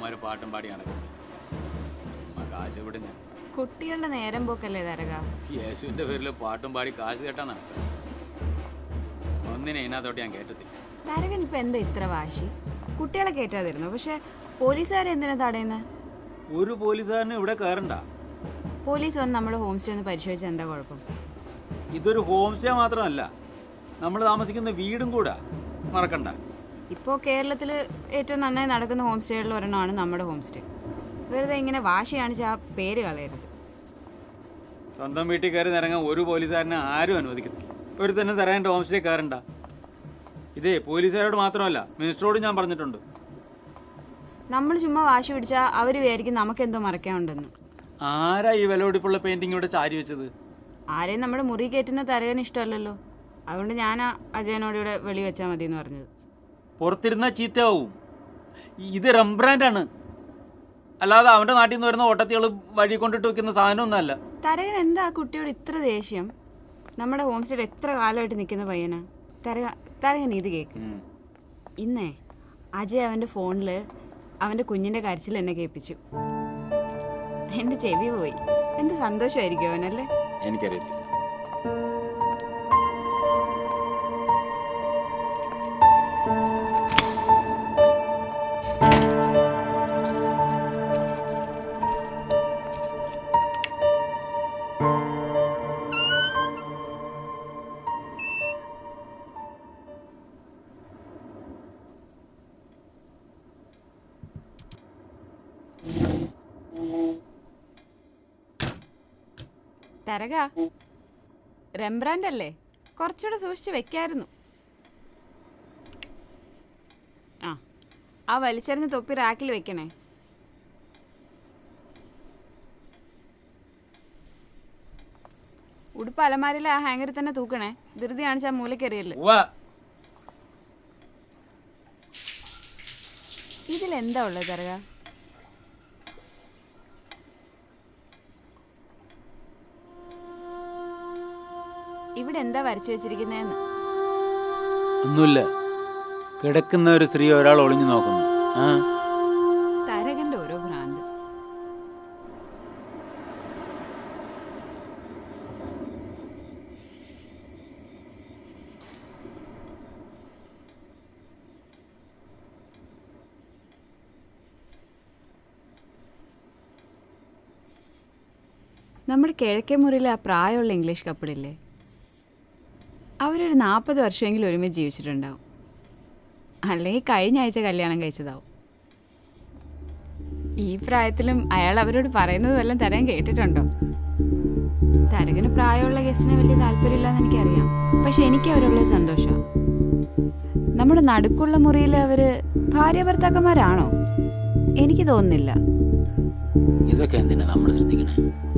അവന്മാർ പാട്ടും പാടി നടക്കുന്നത് ആ കാശ് ഇവിടെ ഞാൻ കുട്ടികളുടെ നേരം പോക്കല്ലേ തരക യേശുവിൻ്റെ പേരിൽ പാട്ടും പാടി കാശ് കേട്ടാ നടക്കുക ഒന്നിനെ ഇതിനകത്തോട്ട് ഞാൻ കേട്ടത്തില്ല തരകൻ ഇപ്പൊ എന്താ ഇത്ര വാശി കുട്ടികളെ കയറ്റാതിരുന്നു പക്ഷെ പോലീസുകാരെ എന്തിനാ തടയുന്നത് ഒരു പോലീസുകാരനും ഇവിടെ കയറണ്ട പോലീസ് വന്ന് നമ്മുടെ ഹോം സ്റ്റേ ഒന്ന് പരിശോധിച്ചാൽ എന്താ കുഴപ്പം ഇതൊരു ഹോം സ്റ്റേ മാത്രമല്ല നമ്മൾ താമസിക്കുന്ന വീടും കൂടാ മറക്കണ്ട ഇപ്പോൾ കേരളത്തിൽ ഏറ്റവും നന്നായി നടക്കുന്ന ഹോം സ്റ്റേകളിൽ ഒരെണ്ണമാണ് നമ്മുടെ ഹോം സ്റ്റേ വെറുതെ ഇങ്ങനെ വാശി കാണിച്ച് ആ പേര് കളയരുത് സ്വന്തം വീട്ടിൽ കയറി നിറങ്ങാൻ ഒരു പോലീസുകാരനെ ആരും അനുവദിക്കത്തില്ല ഒരു തന്നെ തരാൻ ഹോം സ്റ്റേ കയറണ്ട ഇതേ പോലീസുകാരോട് മാത്രമല്ല മിനിസ്റ്ററോട് ഞാൻ പറഞ്ഞിട്ടുണ്ട് നമ്മൾ ചുമ്മാ വാശി പിടിച്ചാൽ അവർ വിചാരിക്കും നമുക്കെന്തോ മറക്കാനുണ്ടെന്ന് ആരാ ഈ വിലപിടിപ്പുള്ള പെയിന്റിംഗ് ഇവിടെ ചാരി വെച്ചത് ആരെയും നമ്മുടെ മുറി കയറ്റുന്ന തരകന് ഇഷ്ടമല്ലല്ലോ അതുകൊണ്ട് ഞാൻ ആ അജയനോട് ഇവിടെ വെളി വെച്ചാൽ മതി എന്ന് പറഞ്ഞത് പുറത്തിരുന്ന ചീത്തയാവും ഇത് റംബ്രാൻഡാണ് അല്ലാതെ അവൻ്റെ നാട്ടിൽ നിന്ന് വരുന്ന ഓട്ടത്തികൾ വഴി കൊണ്ടിട്ട് വെക്കുന്ന സാധനമൊന്നുമല്ല തരകൻ എന്താ ആ കുട്ടിയോട് ഇത്ര ദേഷ്യം നമ്മുടെ ഹോം സ്റ്റേയിൽ എത്ര കാലമായിട്ട് നിൽക്കുന്ന പയ്യനാ തരക തരകൻ ഇത് കേക്ക് ഇന്നേ അജയ് അവൻ്റെ ഫോണിൽ അവൻ്റെ കുഞ്ഞിൻ്റെ കരച്ചിൽ എന്നെ കേൾപ്പിച്ചു എൻ്റെ ചെവി പോയി എന്ത് സന്തോഷമായിരിക്കും അവനല്ലേ എനിക്കറിയത്തില്ല തരക റെംബ്രാൻഡ് അല്ലേ കുറച്ചുകൂടെ സൂക്ഷിച്ച് വെക്കായിരുന്നു ആ ആ വലിച്ചെറിഞ്ഞ് തൊപ്പി റാക്കിൽ വെക്കണേ ഉടുപ്പ് അലമാരിൽ ആ ഹാങ്ങറിൽ തന്നെ തൂക്കണേ ധൃതി കാണിച്ചാൽ മൂലക്കെറിയല്ലേ ഇതിലെന്താ ഉള്ളത് തരക ഇവിടെ എന്താ വരച്ചു വെച്ചിരിക്കുന്നതെന്ന് ഒന്നുമില്ല കിടക്കുന്ന ഒരു സ്ത്രീ ഒരാൾ ഒളിഞ്ഞു നോക്കുന്നു ആ തരകന്റെ ഓരോ ഭ്രാന്ത് നമ്മുടെ കിഴക്കേ മുറിയിലെ ആ പ്രായമുള്ള ഇംഗ്ലീഷ് കപ്പിളില്ലേ അവരൊരു നാൽപ്പത് വർഷമെങ്കിലും ഒരുമിച്ച് ജീവിച്ചിട്ടുണ്ടാവും അല്ലെങ്കിൽ കഴിഞ്ഞ ആഴ്ച കല്യാണം കഴിച്ചതാവും ഈ പ്രായത്തിലും അയാൾ അവരോട് പറയുന്നത് വല്ലതും തരാൻ കേട്ടിട്ടുണ്ടോ തരകന് പ്രായമുള്ള ഗസ്റ്റിന് വലിയ താല്പര്യമില്ലെന്ന് എനിക്കറിയാം പക്ഷെ എനിക്ക് അവരുള്ള സന്തോഷം നമ്മുടെ നടുക്കുള്ള മുറിയിൽ അവര് ഭാര്യ ഭർത്താക്കന്മാരാണോ എനിക്ക് തോന്നുന്നില്ല ഇതൊക്കെ എന്തിനാ നമ്മൾ ശ്രദ്ധിക്കണേ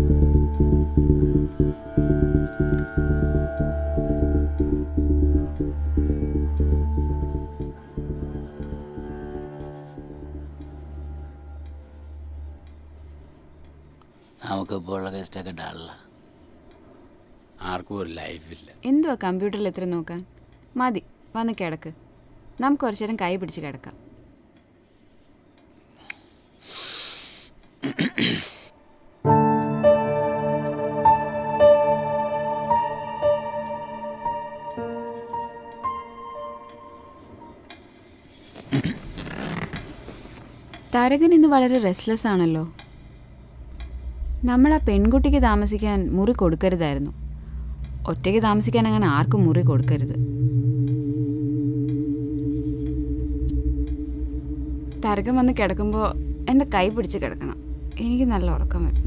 നമുക്കിപ്പോൾ ഉള്ള ഗസ്റ്റൊക്കെ ഡള്ള ആർക്കും ഒരു ലൈഫില്ല എന്തുവാ കമ്പ്യൂട്ടറിൽ എത്ര നോക്കാൻ മതി വന്ന് കിടക്ക് നമുക്ക് കുറച്ചു നേരം കൈ പിടിച്ച് കിടക്കാം തരകൻ ഇന്ന് വളരെ റെസ്ലെസ് ആണല്ലോ നമ്മൾ ആ പെൺകുട്ടിക്ക് താമസിക്കാൻ മുറി കൊടുക്കരുതായിരുന്നു ഒറ്റയ്ക്ക് താമസിക്കാൻ അങ്ങനെ ആർക്കും മുറി കൊടുക്കരുത് തരകം വന്ന് കിടക്കുമ്പോൾ എൻ്റെ കൈ പിടിച്ച് കിടക്കണം എനിക്ക് നല്ല ഉറക്കം വരുന്നു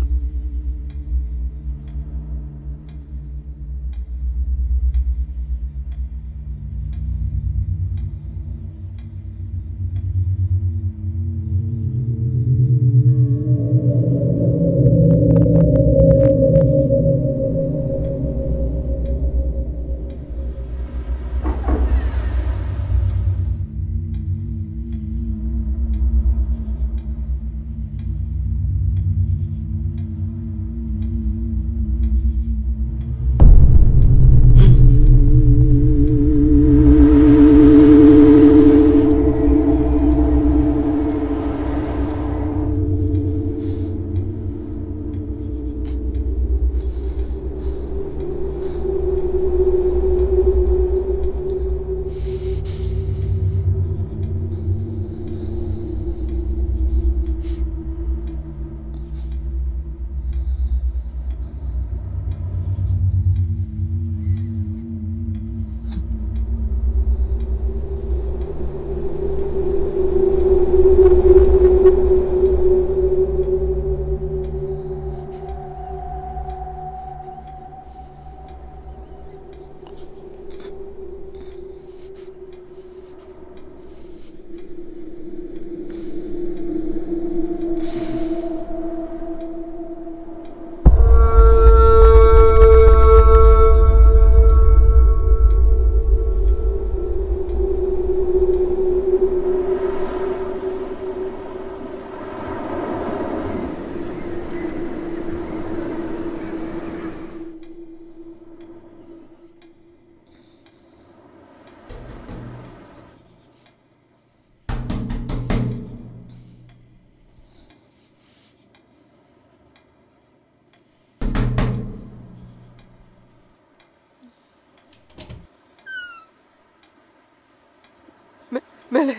മേലെ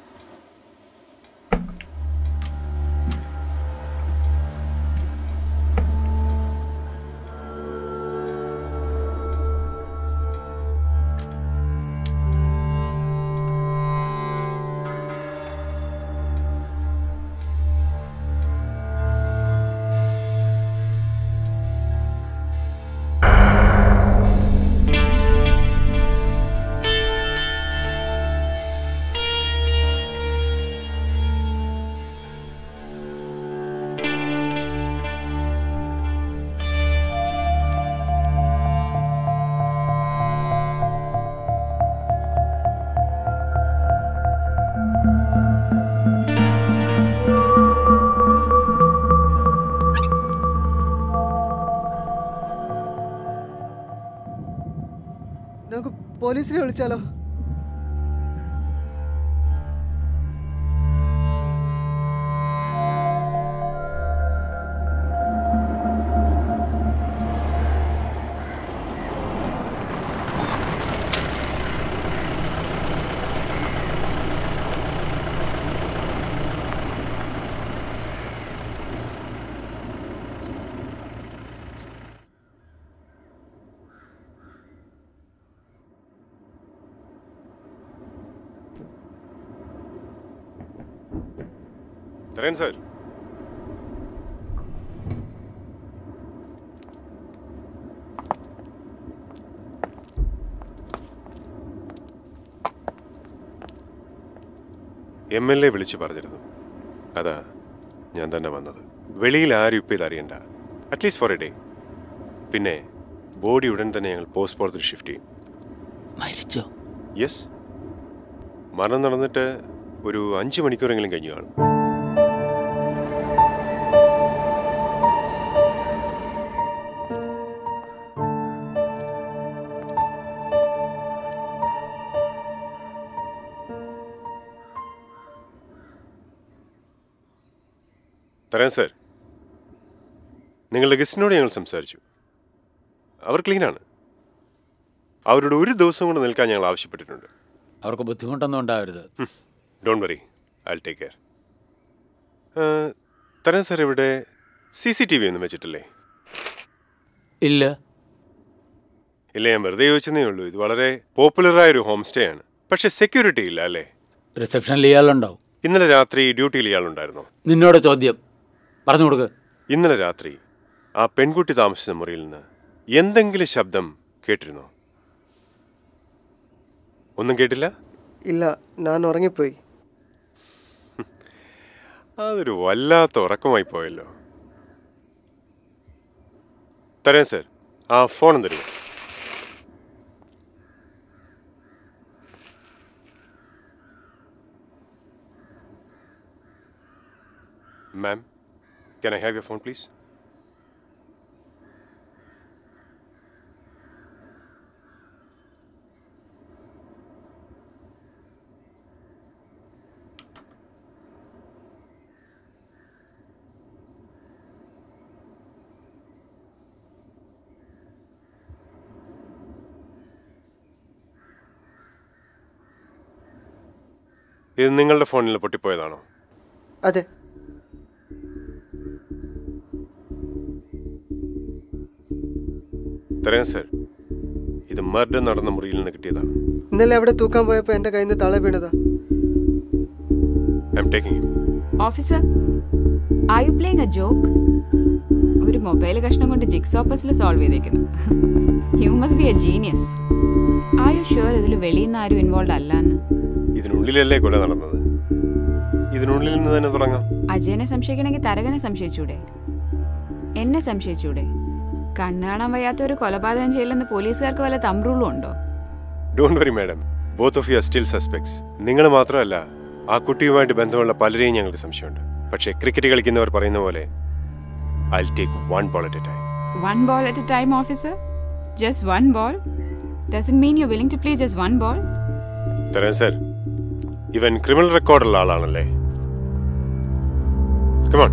നമുക്ക് പോലീസിനെ വിളിച്ചാലോ Tharan sir M L A വിളിച്ചു പറഞ്ഞിരുന്നു അതാ ഞാൻ തന്നെ വന്നത് വെളിയിൽ ആരും ഇപ്പം ഇതറിയണ്ട അറ്റ്ലീസ്റ്റ് ഫോർ എ ഡേ പിന്നെ ബോഡി ഉടൻ തന്നെ ഞങ്ങൾ പോസ്റ്റ്മോർട്ടത്തിൽ ഷിഫ്റ്റ് ചെയ്യും മരിച്ചോ യെസ് മരണം നടന്നിട്ട് ഒരു അഞ്ച് മണിക്കൂറെങ്കിലും കഴിഞ്ഞു കാണും തരാൻ സാർ നിങ്ങളുടെ ഗസ്റ്റിനോട് ഞങ്ങൾ സംസാരിച്ചു അവർ ക്ലീനാണ് അവരോട് ഒരു ദിവസം കൊണ്ട് നിൽക്കാൻ ഞങ്ങൾ ആവശ്യപ്പെട്ടിട്ടുണ്ട് അവർക്ക് ബുദ്ധിമുട്ടൊന്നും ഉണ്ടാവരുത് don't worry I take care Tharan sir ഇവിടെ സി സി ടി വി ഒന്നും വെച്ചിട്ടില്ലേ ഇല്ല ഇല്ല ഞാൻ വെറുതെ ചോദിച്ചതേ ഉള്ളൂ ഇത് വളരെ പോപ്പുലറായ ഒരു ഹോം സ്റ്റേ ആണ് പക്ഷെ സെക്യൂരിറ്റി ഇല്ല അല്ലേ റിസപ്ഷനിൽ ഇയാളുണ്ടാവും ഇന്നലെ രാത്രി ഡ്യൂട്ടിയിൽ ഇയാളുണ്ടായിരുന്നോ നിന്നോട് ചോദ്യം പറഞ്ഞു കൊടുക്ക് ഇന്നലെ രാത്രി ആ പെൺകുട്ടി താമസിച്ച മുറിയിൽ നിന്ന് എന്തെങ്കിലും ശബ്ദം കേട്ടിരുന്നോ ഒന്നും കേട്ടില്ല ഇല്ല ഞാൻ ഉറങ്ങിപ്പോയി അതൊരു വല്ലാത്ത ഉറക്കമായി പോയല്ലോ തരാം സാർ ആ ഫോൺ തരുമോ ma'am can I have your phone please ഇത് നിങ്ങളുടെ ഫോണിൽ പൊട്ടിപ്പോയതാണോ അതെ തരാം സാർ ഇത് മർഡർ നടന്ന മുറിയിൽ നിന്ന് കിട്ടിയതാണ് ഇന്നലെ അവിടെ തൂക്കാൻ പോയപ്പോൾ എൻ്റെ കയ്യിൽ നിന്ന് തള വീണതാ I'm taking officer are you playing a joke ഒരു മൊബൈൽ കഷ്ണം കൊണ്ട് ജിക്സോ പസിൽ സോൾവ് ചെയ്തേക്കുന്നു you must be a genius are you sure ഇതിൽ വെളിയിൽ നിന്ന് ആരും ഇൻവോൾവ് അല്ല എന്ന് ഇതിനുള്ളിലല്ലേ കൊല നടന്നത് ഇതിനുള്ളിൽ നിന്ന് തന്നെ തുടങ്ങാം അജയനെ സംശയിക്കണമെങ്കിൽ തരകനെ സംശയിച്ചൂടെ എന്നെ സംശയിച്ചൂടെ കണ്ണാണാൻ വയ്യാത്ത ഒരു കൊലപാതകം ചെയ്യില്ലെന്ന് പോലീസുകാർക്ക് വല്ല തമ്പ്രൂളും ഉണ്ടോ don't worry madam both of you are still suspects നിങ്ങൾ മാത്രമല്ല ആ കുട്ടിയുമായിട്ട് ബന്ധമുള്ള പലരെയും ഞങ്ങൾക്ക് സംശയമുണ്ട് പക്ഷേ ക്രിക്കറ്റ് കളിക്കുന്നവർ പറയുന്ന പോലെ I take one ball at a time one ball at a time officer just one ball doesn't mean you willing to play just one ball Tharan sir ഇവൻ ക്രിമിനൽ റെക്കോർഡുള്ള ആളാണല്ലേ കമോൺ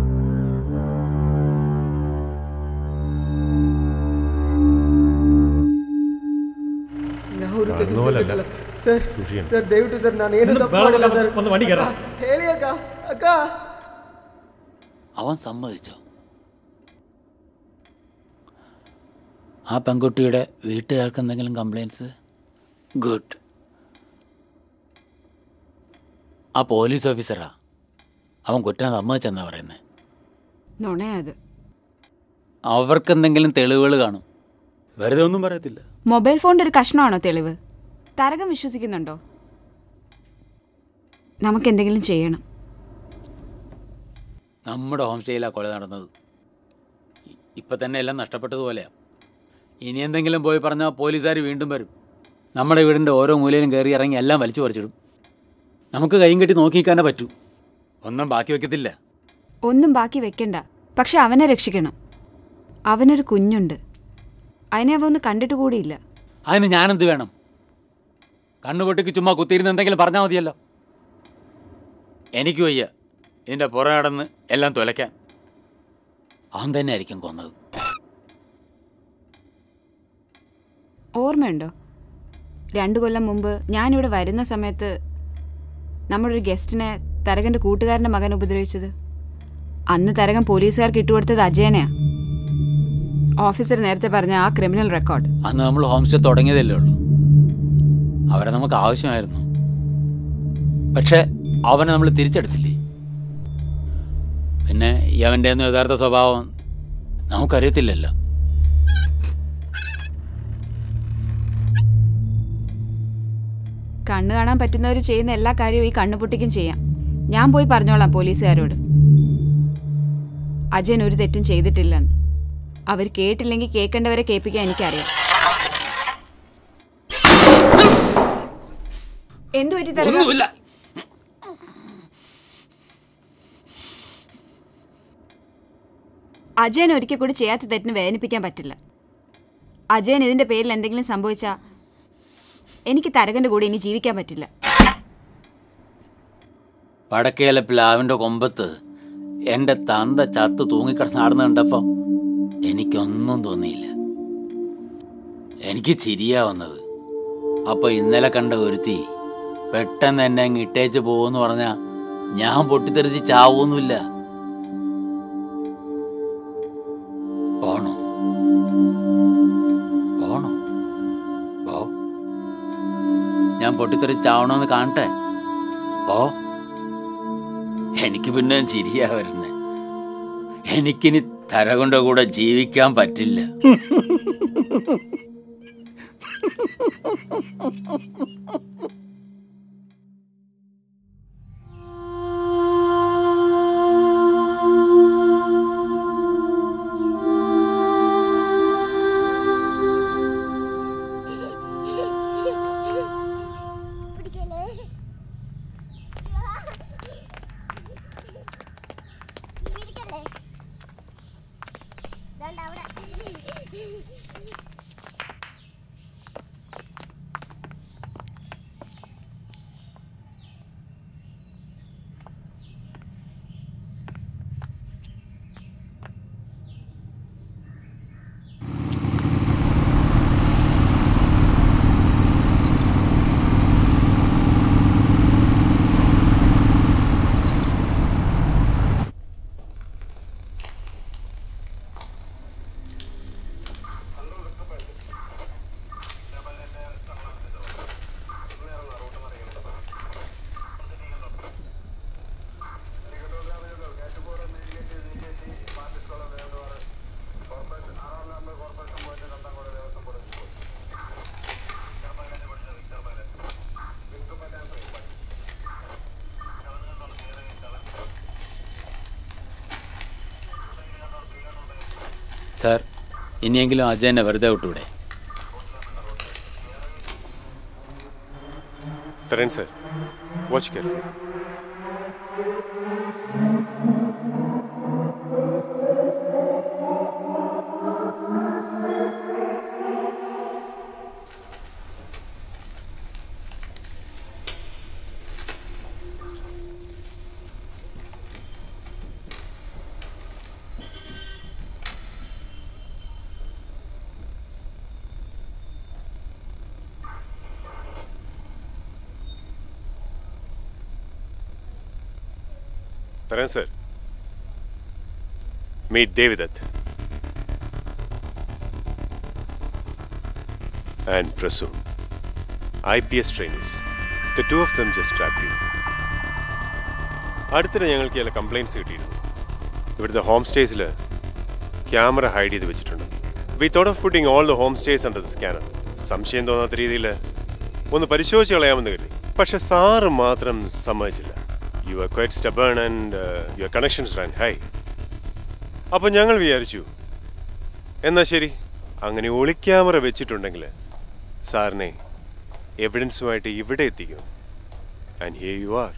ഞാൻ ഒരു തെറ്റും ചെയ്തിട്ടില്ല. ಸರ್ ಸರ್ ದಯವಿಟ್ಟು ಸರ್ ನಾನು ಏನು ತಪ್ಪು ಮಾಡಿಲ್ಲ ಸರ್ ഒന്ന് വണ്ടി കയറാം ಅಕ್ಕ, ಹೇಳಿ ಅಕ್ಕ ಅಕ್ಕ അവൻ സമ്മതിച്ചോ ആ പെൺകുട്ടിയുടെ വീട്ടുകാർക്ക് എന്തെങ്കിലും കംപ്ലൈൻസ് ഗുഡ് ആ പോലീസ് ഓഫീസറാ അവൻ കുറ്റം സമ്മതിച്ചെന്നാ പറയുന്നത് നുണയാ അത് അവർക്ക് എന്തെങ്കിലും തെളിവുകൾ കാണും വെറുതെ ഒന്നും പറയത്തില്ല മൊബൈൽ ഫോണിൻ്റെ ഒരു കഷ്ണമാണോ തെളിവ് തരകം വിശ്വസിക്കുന്നുണ്ടോ നമുക്ക് എന്തെങ്കിലും ചെയ്യണം നമ്മുടെ ഹോം സ്റ്റേയിലാണ് കൊല നടന്നത് ഇ- ഇപ്പം തന്നെ എല്ലാം നഷ്ടപ്പെട്ടതുപോലെയാണ് ഇനി എന്തെങ്കിലും പോയി പറഞ്ഞാൽ പോലീസുകാർ വീണ്ടും വരും നമ്മുടെ വീടിൻ്റെ ഓരോ മൂലയിലും കയറി ഇറങ്ങി എല്ലാം വലിച്ചു പറിച്ചിടും നമുക്ക് കൈയും കെട്ടി നോക്കിക്കാനേ പറ്റൂ ഒന്നും ബാക്കി വെക്കത്തില്ല ഒന്നും ബാക്കി വെക്കണ്ട പക്ഷെ അവനെ രക്ഷിക്കണം അവനൊരു കുഞ്ഞുണ്ട് അതിനെ അവ ഒന്ന് കണ്ടിട്ട് കൂടിയില്ല അതിന് ഞാനെന്ത് വേണം കണ്ണുപൊട്ടിക്ക് ചുമ്മാ കുത്തിയിരുന്ന് എന്തെങ്കിലും പറഞ്ഞാൽ മതിയല്ലോ എനിക്ക് വയ്യ ഇതിൻ്റെ പുറം നടന്ന് എല്ലാം തുലയ്ക്കാൻ അവൻ തന്നെ ആയിരിക്കും കൊന്നത് ഓർമ്മയുണ്ടോ രണ്ടു കൊല്ലം മുമ്പ് ഞാനിവിടെ വരുന്ന സമയത്ത് നമ്മുടെ ഒരു ഗസ്റ്റിനെ തരകൻ്റെ കൂട്ടുകാരൻ്റെ മകൻ ഉപദ്രവിച്ചത് അന്ന് തരകൻ പോലീസുകാർക്ക് ഇട്ടുകൊടുത്തത് അജയനെയാ ഓഫീസർ നേരത്തെ പറഞ്ഞ ആ ക്രിമിനൽ റെക്കോർഡ് അന്ന് നമ്മൾ ഹോം സ്റ്റേ തുടങ്ങിയതല്ലേ ഉള്ളൂ അവരെ നമുക്ക് ആവശ്യമായിരുന്നു പക്ഷേ അവനെ നമ്മൾ തിരിച്ചെടുത്തില്ലേ പിന്നെ ഈ അവൻ്റെ ഒന്നും യഥാർത്ഥ സ്വഭാവം നമുക്കറിയത്തില്ലല്ലോ കണ്ണു കാണാൻ പറ്റുന്നവർ ചെയ്യുന്ന എല്ലാ കാര്യവും ഈ കണ്ണുപൊട്ടിക്കും ചെയ്യാം ഞാൻ പോയി പറഞ്ഞോളാം പോലീസുകാരോട് അജയൻ ഒരു തെറ്റും ചെയ്തിട്ടില്ലെന്ന് അവർ കേട്ടില്ലെങ്കിൽ കേൾക്കേണ്ടവരെ കേൾപ്പിക്കാൻ എനിക്കറിയാം എന്തു പറ്റി തരക ഒന്നുമില്ല അജയൻ ഒരിക്കൽ കൂടി ചെയ്യാത്ത തെറ്റിന് വേദനിപ്പിക്കാൻ പറ്റില്ല അജയൻ ഇതിന്റെ പേരിൽ എന്തെങ്കിലും സംഭവിച്ചാൽ എനിക്ക് തരകന്റെ കൂടെ ഇനി ജീവിക്കാൻ പറ്റില്ല വടക്കേല പ്ലാവിൻ്റെ കൊമ്പത്ത് എൻ്റെ തന്ത ചത്ത് തൂങ്ങിക്കിടന്ന് നടന്നു കണ്ടപ്പോൾ എനിക്കൊന്നും തോന്നിയില്ല എനിക്ക് ചിരിയാ വന്നത് അപ്പോൾ ഇന്നലെ കണ്ട ഒരുത്തി പെട്ടെന്ന് എന്നെ അങ്ങ് ഇട്ടേച്ച് പോകുമെന്ന് പറഞ്ഞാൽ ഞാൻ പൊട്ടിത്തെറിച്ച് ചാവൊന്നുമില്ല പോണോ പോണോ പോ ഞാൻ പൊട്ടിത്തെറിച്ച് ചാവണമെന്ന് കാണട്ടെ പോ എനിക്ക് പിന്നെ ചിരിയാ വരുന്നേ എനിക്കിനി തരകൊണ്ട കൂടെ ജീവിക്കാൻ പറ്റില്ല പിടിക്കല്ലേ പിടിക്കല്ലേ ദാണ്ട അവിടെ സാർ ഇനിയെങ്കിലും അജയനെ വെറുതെ വിട്ടൂടെ Tharan sir watch carefully Tharan sir meet Devidath and Prasoon I P S trainers the two of them just trap you അടുത്തിടെ ഞങ്ങൾക്ക് ചില കംപ്ലൈൻറ്റ്സ് കിട്ടിയിരുന്നു ഇവിടുത്തെ ഹോം സ്റ്റേസിൽ ക്യാമറ ഹൈഡ് ചെയ്ത് വെച്ചിട്ടുണ്ട് we thought of putting all the home stays under the scanner സംശയം തോന്നാത്ത രീതിയിൽ ഒന്ന് പരിശോധിച്ച് കളയാമെന്ന് കരുതി പക്ഷെ സാറ് മാത്രം സമ്മതിച്ചില്ല you are quite stubborn and your connections run high അപ്പോൾ ഞങ്ങൾ വിചാരിച്ചു എന്നാ ശരി അങ്ങനെ ഒളിക്യാമറ വെച്ചിട്ടുണ്ടെങ്കിൽ സാറിനെ എവിഡൻസുമായിട്ട് ഇവിടെ എത്തിക്കും ആൻഡ് ഹിയർ യു ആർ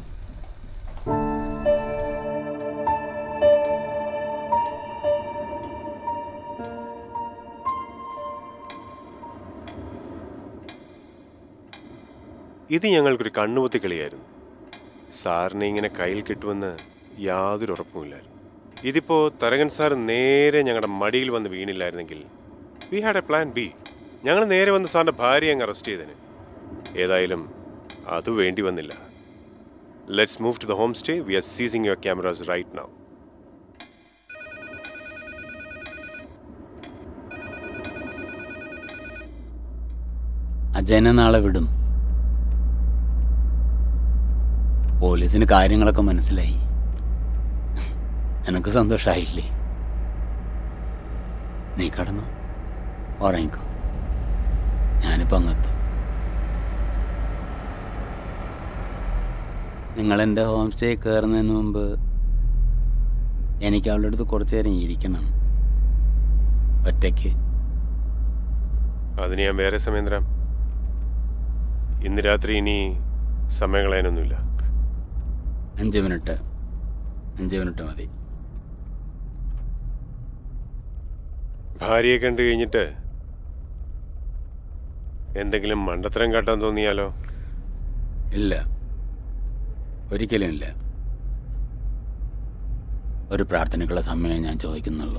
ഇത് ഞങ്ങൾക്കൊരു കണ്ണുപൊത്തി കളിയായിരുന്നു സാറിനെ ഇങ്ങനെ കയ്യിൽ കിട്ടുമെന്ന് യാതൊരു ഉറപ്പുമില്ലായിരുന്നു ഇതിപ്പോൾ തരകൻ സാർ നേരെ ഞങ്ങളുടെ മടിയിൽ വന്ന് വീണില്ലായിരുന്നെങ്കിൽ we had a plan B ഞങ്ങൾ നേരെ വന്ന് സാറിൻ്റെ ഭാര്യയെ അങ്ങ് അറസ്റ്റ് ചെയ്തേനെ ഏതായാലും അത് വേണ്ടി വന്നില്ല let's move to the home stay we are seizing your cameras right now അജയനെ നാളെ വിടും പോലീസിന് കാര്യങ്ങളൊക്കെ മനസ്സിലായി നിനക്ക് സന്തോഷമായില്ലേ നീ കടന്നു ഉറങ്ങിക്കോ ഞാനിപ്പോൾ അങ്ങെത്തും നിങ്ങൾ എൻ്റെ ഹോം സ്റ്റേ കയറുന്നതിന് മുമ്പ് എനിക്ക് അവളുടെ അടുത്ത് കുറച്ച് നേരം ഇരിക്കണം ഒറ്റയ്ക്ക് അതിന് ഞാൻ വേറെ സമയം തരാം ഇന്ന് രാത്രി ഇനി സമയം കളയാനൊന്നുമില്ല അഞ്ച് മിനിറ്റ് അഞ്ച് മിനിറ്റ് മതി ഭാര്യയെ കണ്ടു കഴിഞ്ഞിട്ട് എന്തെങ്കിലും മണ്ടത്തരം കാട്ടാൻ തോന്നിയാലോ ഇല്ല ഒരിക്കലും ഇല്ല ഒരു പ്രാർത്ഥനയ്ക്കുള്ള സമയം ഞാൻ ചോദിക്കുന്നുള്ളൂ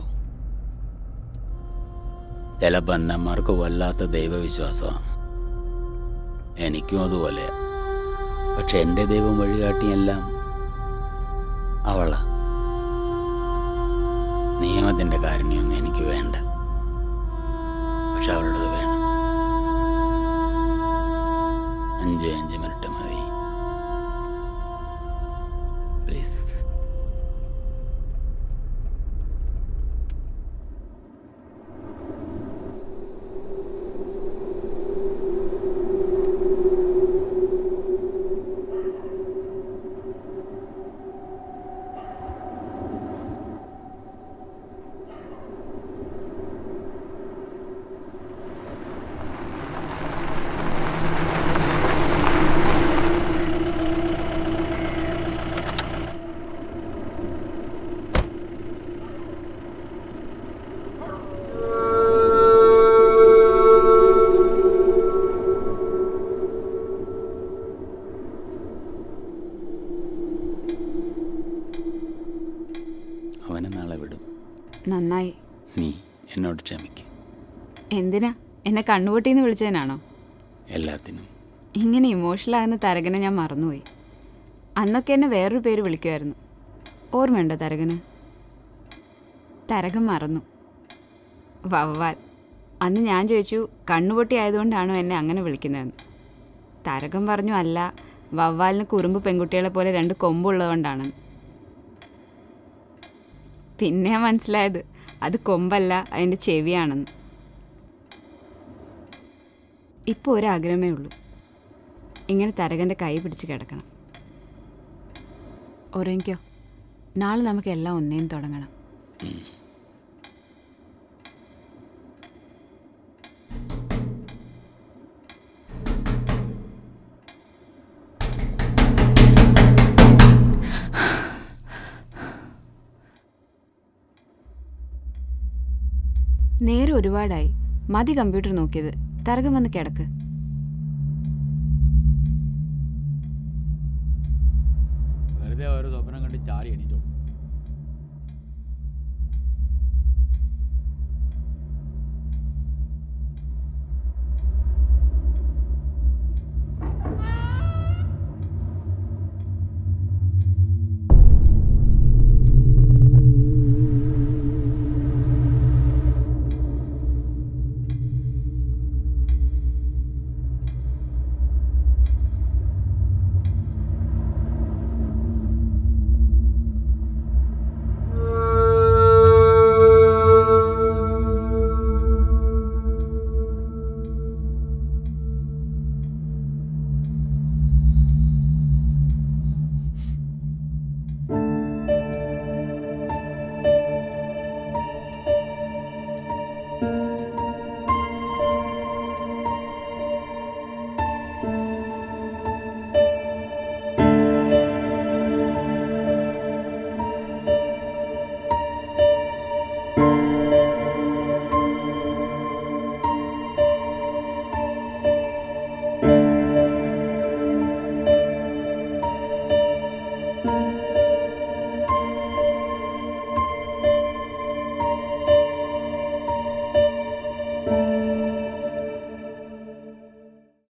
ചില ബന്നന്മാർക്ക് വല്ലാത്ത ദൈവവിശ്വാസമാണ് എനിക്കും അതുപോലെ പക്ഷെ എൻ്റെ ദൈവം വഴികാട്ടിയെല്ലാം അവളാ നിയമത്തിൻ്റെ കാരുണ്യൊന്നും എനിക്ക് വേണ്ട പക്ഷെ അവളുടെ വേണം അഞ്ച് അഞ്ച് മിനിറ്റ് മതി പ്ലീസ് അവനെ നാളെ വിടും നന്നായി നീ എന്നോട് ക്ഷമിക്കും എന്തിനാ എന്നെ കണ്ണുപൊട്ടിന്ന് വിളിച്ചതിനാണോ എല്ലാത്തിനും ഇങ്ങനെ ഇമോഷണൽ ആകുന്ന തരകനെ ഞാൻ മറന്നുപോയി അന്നൊക്കെ എന്നെ വേറൊരു പേര് വിളിക്കുമായിരുന്നു ഓർമ്മയുണ്ടോ തരകന് തരകൻ മറന്നു വവ്വാൽ അന്ന് ഞാൻ ചോദിച്ചു കണ്ണുപൊട്ടി ആയതുകൊണ്ടാണോ എന്നെ അങ്ങനെ വിളിക്കുന്നതെന്ന് തരകൻ പറഞ്ഞു അല്ല വവ്വാലിന് കുറുമ്പ് പെൺകുട്ടികളെ പോലെ രണ്ട് കൊമ്പുള്ളതുകൊണ്ടാണ് പിന്നെ മനസ്സിലായത് അത് കൊമ്പല്ല അതിൻ്റെ ചെവിയാണെന്ന് ഇപ്പോൾ ഒരാഗ്രഹമേ ഉള്ളൂ ഇങ്ങനെ തരകൻ്റെ കൈ പിടിച്ച് കിടക്കണം ഉറങ്ങിക്കോ നാളെ നമുക്ക് എല്ലാം ഒന്നേം തുടങ്ങണം നേരെ ഒരുപാടായി മതി കമ്പ്യൂട്ടർ നോക്കിയത് തരകം വന്ന് കിടക്ക് വെറുതെ ഓരോ സ്വപ്നം കണ്ട് ചാടി എണീറ്റോളൂ ആ